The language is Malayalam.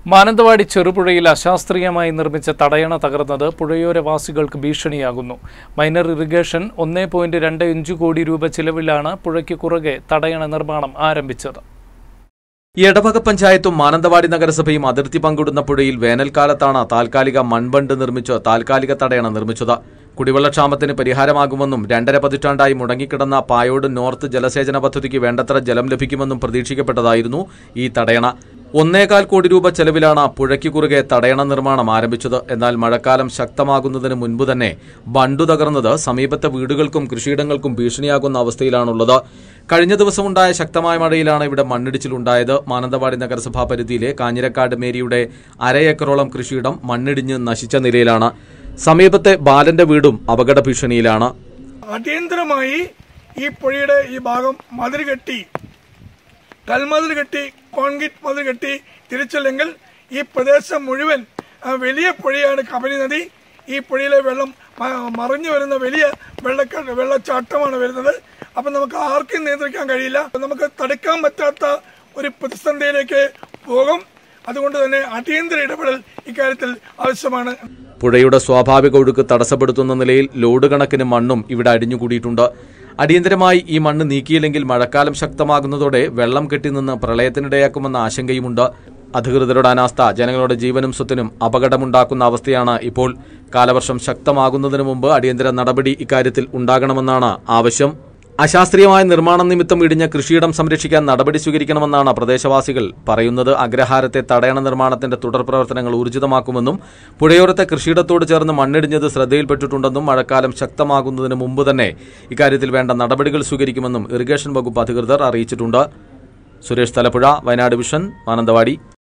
മാനന്തവാടി ചെറുപുഴയിൽ അശാസ്ത്രീയമായി നിർമ്മിച്ച തടയണ തകർന്നത് പുഴയോരവാസികൾക്ക് ഭീഷണിയാകുന്നു മൈനർ ഇറിഗേഷൻ ഒന്നേ പോയിന്റ് രണ്ട് അഞ്ച് കോടി രൂപ ചിലവിലാണ് പുഴയ്ക്ക് കുറുകെ തടയണ നിർമ്മാണം ആരംഭിച്ചത് എടവക പഞ്ചായത്തും മാനന്തവാടി നഗരസഭയും അതിർത്തി പങ്കിടുന്ന പുഴയിൽ വേനൽക്കാലത്താണ് താൽക്കാലിക മൺബണ്ട് നിർമ്മിച്ച് താൽക്കാലിക തടയണ നിർമ്മിച്ചത് കുടിവെള്ളക്ഷാമത്തിന് പരിഹാരമാകുമെന്നും രണ്ടര പതിറ്റാണ്ടായി മുടങ്ങിക്കിടന്ന പായോട് നോർത്ത് ജലസേചന പദ്ധതിക്ക് വേണ്ടത്ര ജലം ലഭിക്കുമെന്നും പ്രതീക്ഷിക്കപ്പെട്ടതായിരുന്നു ഈ തടയണ ഒന്നേകാൽ കോടി രൂപ ചെലവിലാണ് പുഴയ്ക്ക് കുറുകെ തടയണ നിർമ്മാണം ആരംഭിച്ചത് എന്നാൽ മഴക്കാലം ശക്തമാകുന്നതിന് മുൻപ് തന്നെ ബണ്ടു തകർന്നത് സമീപത്തെ വീടുകൾക്കും കൃഷിയിടങ്ങൾക്കും ഭീഷണിയാകുന്ന അവസ്ഥയിലാണുള്ളത് കഴിഞ്ഞ ദിവസമുണ്ടായ ശക്തമായ മഴയിലാണ് ഇവിടെ മണ്ണിടിച്ചിലുണ്ടായത് മാനന്തവാടി നഗരസഭാ പരിധിയിലെ കാഞ്ഞിരക്കാട് മേരിയുടെ അരയേക്കറോളം കൃഷിയിടം മണ്ണിടിഞ്ഞ് നശിച്ച നിലയിലാണ് സമീപത്തെ ബാലന്റെ വീടും അപകട ഭീഷണിയിലാണ് അടിയന്തരമായി ഈ പുഴയുടെ ഈ ഭാഗം മതിൽ കെട്ടി കൽമതിൽ കെട്ടി കോൺക്രീറ്റ് മതിൽ കെട്ടി തിരിച്ചില്ലെങ്കിൽ ഈ പ്രദേശം മുഴുവൻ ആ, വലിയ പുഴയാണ് കബനി നദി ഈ പുഴയിലെ വെള്ളം മ- മറിഞ്ഞു വരുന്ന വലിയ വെള്ളക്ക വെള്ളച്ചാട്ടമാണ് വരുന്നത് അപ്പം നമുക്ക് ആർക്കും നിയന്ത്രിക്കാൻ കഴിയില്ല നമുക്ക് തടുക്കാൻ പറ്റാത്ത ഒരു പ്രതിസന്ധിയിലേക്ക് പോകും അതുകൊണ്ട് തന്നെ അടിയന്തര ഇടപെടൽ ഇക്കാര്യത്തിൽ ആവശ്യമാണ് പുഴയുടെ സ്വാഭാവിക ഒഴുക്ക് തടസ്സപ്പെടുത്തുന്ന നിലയിൽ ലോഡ് കണക്കിന് മണ്ണും ഇവിടെ അടിഞ്ഞുകൂടിയിട്ടുണ്ട് അടിയന്തരമായി ഈ മണ്ണ് നീക്കിയില്ലെങ്കിൽ മഴക്കാലം ശക്തമാകുന്നതോടെ വെള്ളം കെട്ടിനിന്ന് പ്രളയത്തിനിടയാക്കുമെന്ന ആശങ്കയുമുണ്ട് അധികൃതരുടെ അനാസ്ഥ ജനങ്ങളുടെ ജീവനും സ്വത്തിനും അപകടമുണ്ടാക്കുന്ന അവസ്ഥയാണ് ഇപ്പോൾ കാലവർഷം ശക്തമാകുന്നതിന് മുമ്പ് അടിയന്തര നടപടി ഇക്കാര്യത്തിൽ ഉണ്ടാകണമെന്നാണ് ആവശ്യം അശാസ്ത്രീയമായ നിർമ്മാണം നിമിത്തം ഇടിഞ്ഞ കൃഷിയിടം സംരക്ഷിക്കാൻ നടപടി സ്വീകരിക്കണമെന്നാണ് പ്രദേശവാസികൾ പറയുന്നത് അഗ്രഹാരത്തെ തടയണ നിർമ്മാണത്തിന്റെ തുടർ പ്രവർത്തനങ്ങൾ ഊർജിതമാക്കുമെന്നും പുഴയോരത്തെ കൃഷിയിടത്തോട് ചേർന്ന് മണ്ണിടിഞ്ഞത് ശ്രദ്ധയിൽപ്പെട്ടിട്ടുണ്ടെന്നും മഴക്കാലം ശക്തമാകുന്നതിന് മുമ്പ് തന്നെ ഇക്കാര്യത്തിൽ വേണ്ട നടപടികൾ സ്വീകരിക്കുമെന്നും ഇറിഗേഷൻ വകുപ്പ് അധികൃതർ അറിയിച്ചിട്ടുണ്ട് സുരേഷ് തലപ്പുഴ വയനാട് വിഷൻ മാനന്തവാടി